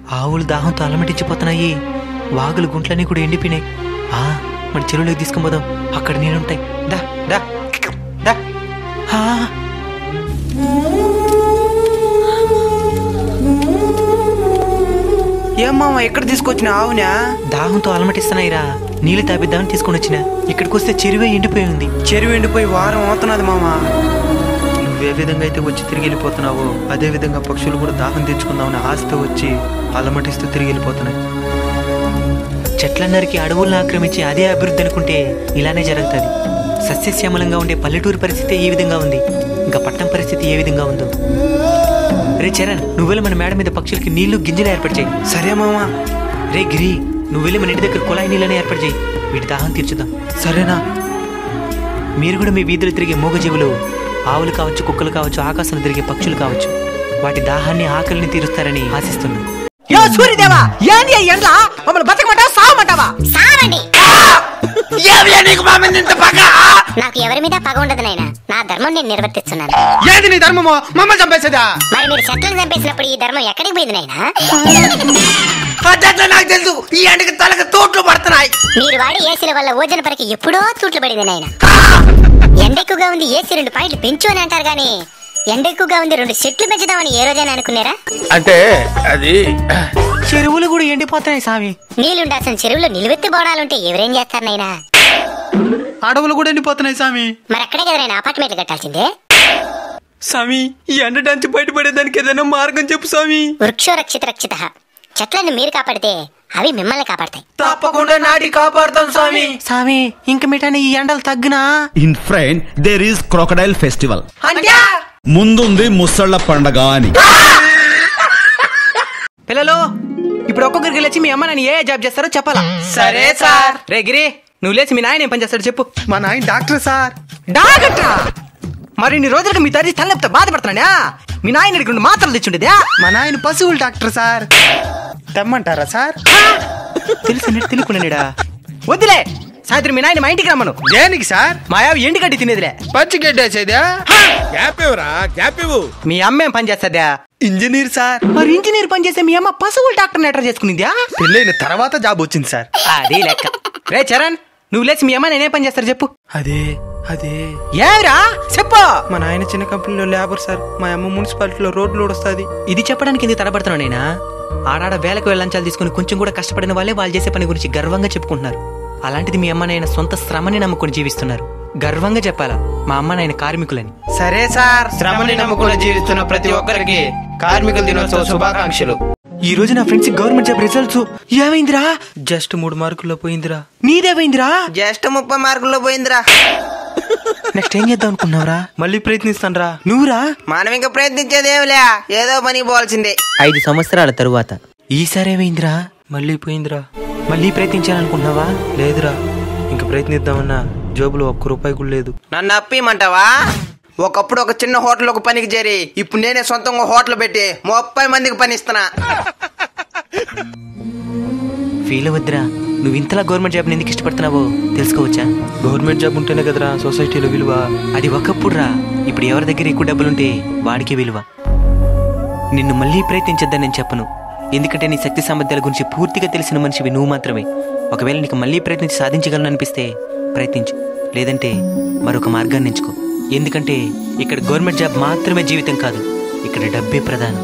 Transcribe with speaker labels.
Speaker 1: ఆవులు దాహంతో అలమటించిపోతున్నాయి వాగులు గుంట్లన్నీ కూడా ఎండిపోయినాయి ఆ మన చెరువులోకి తీసుకుని పోదాం అక్కడ నీళ్ళుంటాయి దా దా దా ఆ,
Speaker 2: ఏం మామ ఎక్కడ తీసుకొచ్చిన ఆవునా
Speaker 1: దాహంతో అలమటిస్తున్నాయిరా నీళ్లు తాపిద్దామని తీసుకొని వచ్చిన ఇక్కడికి వస్తే చెరువే ఎండిపోయి ఉంది
Speaker 2: చెరువు ఎండిపోయి వారం అవుతున్నది మామ
Speaker 3: నువ్వే విధంగా అయితే వచ్చి తిరిగి వెళ్ళిపోతున్నావో అదే విధంగా పక్షులు కూడా దాహం తెచ్చుకుందామని ఆశతో వచ్చి అలమటిస్తూ తిరిగి వెళ్ళిపోతున్నాయి
Speaker 1: చెట్లన్నరికి అడవులను ఆక్రమించి అదే అభివృద్ధి అనుకుంటే ఇలానే జరుగుతుంది సస్యశ్యామలంగా ఉండే పల్లెటూరు పరిస్థితి ఈ విధంగా ఉంది ఇంకా పట్టణం పరిస్థితి ఏ విధంగా ఉందో రే చరణ్ నువ్వెళ్ళి మన మేడ మీద పక్షులకి నీళ్లు గింజలు ఏర్పాటు చేయి
Speaker 2: సరే మామ
Speaker 1: రే గిరి నువ్వెళ్ళి మన ఇంటి దగ్గర కుళాయి నీళ్ళని ఏర్పాటు చేయి వీటి దాహం తీర్చుదాం
Speaker 3: సరేనా
Speaker 1: మీరు కూడా మీ వీధులు తిరిగే మూగజీవులు ఆవులు కావచ్చు కుక్కలు కావచ్చు ఆకాశంలో తిరిగే పక్షులు కావచ్చు వాటి దాహాన్ని ఆకలిని తీరుస్తారని ఆశిస్తున్నాను
Speaker 2: యో సూర్యదేవా ఏంది ఈ ఎండ్ల మమ్మల్ని బతకమంటావా సావమంటావా
Speaker 4: సావండి
Speaker 2: ఏమియా నీకు మా మీద ఇంత పగ
Speaker 4: నాకు ఎవరి మీద పగ ఉండదు నాయన నా ధర్మం నేను నిర్వర్తిస్తున్నాను
Speaker 2: ఏంది నీ ధర్మమో మమ్మల్ని చంపేసేదా
Speaker 4: మరి మీరు చెట్లను చంపేసినప్పుడు ఈ ధర్మం ఎక్కడికి పోయింది నాయనా
Speaker 2: అట్లా నాకు తెలుసు ఈ ఎండకి తలకు తోట్లు పడుతున్నాయి
Speaker 4: మీరు వాడి ఏసీల వల్ల ఓజన పరికి ఎప్పుడో తూట్లు పడింది నాయన ఎండ ఎక్కువగా ఉంది ఏసీ రెండు పాయింట్లు పెంచు అని అంటారు గానీ ఎండ ఎక్కువగా ఉంది రెండు చెట్లు పెంచుదామని ఏ రోజైనా అనుకున్నారా
Speaker 5: అంటే అది
Speaker 1: చెరువులు కూడా ఎండిపోతున్నాయి స్వామి
Speaker 4: నీళ్ళుండాల్సిన చెరువులో నిలువెత్తి బోడాలుంటే ఎవరేం చేస్తారు నాయనా
Speaker 3: అడవులు కూడా ఎండిపోతున్నాయి స్వామి
Speaker 4: మరి అక్కడే కదా నేను అపార్ట్మెంట్లు కట్టాల్సిందే
Speaker 3: స్వామి ఈ ఎండ నుంచి బయటపడేదానికి ఏదైనా మార్గం చెప్పు స్వామి
Speaker 4: వృక్షో రక్షిత రక్షిత చెట్లను మీరు కాపాడితే అవి మిమ్మల్ని కాపాడతాయి
Speaker 2: తప్పకుండా నాటి కాపాడుతాం స్వామి
Speaker 1: స్వామి ఇంక మిఠాని ఈ ఎండలు తగ్గునా
Speaker 6: in front there is crocodile festival
Speaker 2: అంటే
Speaker 6: ముందుంది ముసళ్ళ పండగ అని
Speaker 1: పిల్లలు ఇప్పుడు ఒక్కొక్కరికి లేచి మీ అమ్మ నన్ను ఏ జాబ్ చేస్తారో చెప్పాలా
Speaker 2: సరే సార్
Speaker 1: రే గిరి నువ్వు లేచి మీ నాయన ఏం పని చేస్తాడు చెప్పు
Speaker 3: మా నాయన డాక్టర్ సార్
Speaker 1: డాగట్రా మరి ఇన్ని రోజులకు మీ తల్లి తలనొప్పితో బాధపడుతున్నాడా మీ నాయన రెండు మాత్రలు తెచ్చుండేదా
Speaker 3: మా నాయన పశువుల డాక్టర్ సార్ తెమ్మంటారా సార్
Speaker 1: తెలిసి తెలియకుండా వద్దులే సాయంత్రం మీ నాయన మా ఇంటికి రమ్మను
Speaker 3: దేనికి సార్
Speaker 1: మా యావ ఎండి గడ్డి తినేదిలే
Speaker 3: పచ్చి గడ్డేసేదా
Speaker 5: గ్యాప్ ఇవ్వరా గ్యాప్ ఇవ్వు
Speaker 1: మీ అమ్మ ఏం పని చేస్తుందా
Speaker 3: ఇంజనీర్ సార్
Speaker 1: మరి ఇంజనీర్ పని చేసే మీ అమ్మ పశువుల డాక్టర్ నెటర్ చేసుకునిందా
Speaker 3: పెళ్ళైన తర్వాత జాబ్ వచ్చింది సార్
Speaker 1: అది లెక్క రే చరణ్ నువ్వు లేచి మీ అమ్మ నేనే పని చేస్తారు చెప్పు
Speaker 3: అదే అదే
Speaker 1: ఏరా చెప్పు
Speaker 3: మా నాయన చిన్న కంపెనీలో లేబర్ సార్ మా అమ్మ మున్సిపాలిటీలో రోడ్లు వస్తుంది
Speaker 1: ఇది చెప్పడానికి ఎందుకు తడబడుతున్నావు నేనా ఆడాడ వేలకు వెళ్ళంచాలు తీసుకుని కొంచెం కూడా కష్టపడిన వాళ్ళే వాళ్ళు చేసే పని గురించి గర్వంగా చెప్పుకుంటున్నారు అలాంటిది మీ అమ్మ నాయన సొంత శ్రమని నమ్ముకుని జీవిస్తున్నారు గర్వంగా చెప్పాలా మా అమ్మ నాయన కార్మికులని
Speaker 2: సరే సార్ శ్రమని నమ్ముకుని జీవిస్తున్న ప్రతి ఒక్కరికి కార్మికుల దినోత్సవ శుభాకాంక్షలు
Speaker 1: ఈ రోజు నా ఫ్రెండ్స్ గవర్నమెంట్ జాబ్ రిజల్ట్స్ ఏమైందిరా
Speaker 3: జస్ట్ మూడు మార్కుల్లో పోయిందిరా
Speaker 1: నీదేమైందిరా
Speaker 2: జస్ట్ ముప్పై మార్కుల్లో పోయిందిరా
Speaker 1: నెక్స్ట్ ఏం చేద్దాం అనుకున్నావురా
Speaker 3: మళ్ళీ ప్రయత్నిస్తాను రా
Speaker 1: నువ్వురా
Speaker 2: మనం ఇంకా ప్రయత్నించేది ఏమిలే ఏదో పని పోవాల్సిందే
Speaker 1: ఐదు సంవత్సరాల తరువాత ఈసారి ఏమైందిరా
Speaker 3: మళ్ళీ పోయిందిరా
Speaker 1: మళ్ళీ ప్రయత్నించాలనుకున్నావా
Speaker 3: లేదురా ఇంక ప్రయత్నిద్దామన్నా జోబులో ఒక్క రూపాయి కూడా లేదు
Speaker 2: నన్ను అప్పిమంటావా ఒకప్పుడు ఒక చిన్న హోటల్ ఒక పనికి చేరి ఇప్పుడు నేనే సొంతంగా హోటల్ పెట్టి ముప్పై మందికి పని ఇస్తున్నా
Speaker 1: ఫీల్ అవ్వద్దురా నువ్వు ఇంతలా గవర్నమెంట్ జాబ్ని ఎందుకు ఇష్టపడుతున్నావో తెలుసుకోవచ్చా
Speaker 3: గవర్నమెంట్ జాబ్ ఉంటేనే కదరా సొసైటీలో విలువ
Speaker 1: అది ఒకప్పుడు రా ఇప్పుడు ఎవరి దగ్గర ఎక్కువ డబ్బులుంటే వాడికే విలువ నిన్ను మళ్ళీ ప్రయత్నించొద్దని నేను చెప్పను ఎందుకంటే నీ శక్తి సామర్థ్యాల గురించి పూర్తిగా తెలిసిన మనిషివి నువ్వు మాత్రమే ఒకవేళ నీకు మళ్ళీ ప్రయత్నించి సాధించగలను అనిపిస్తే ప్రయత్నించు లేదంటే మరొక మార్గాన్ని ఎంచుకో ఎందుకంటే ఇక్కడ గవర్నమెంట్ జాబ్ మాత్రమే జీవితం కాదు ఇక్కడ డబ్బే ప్రధానం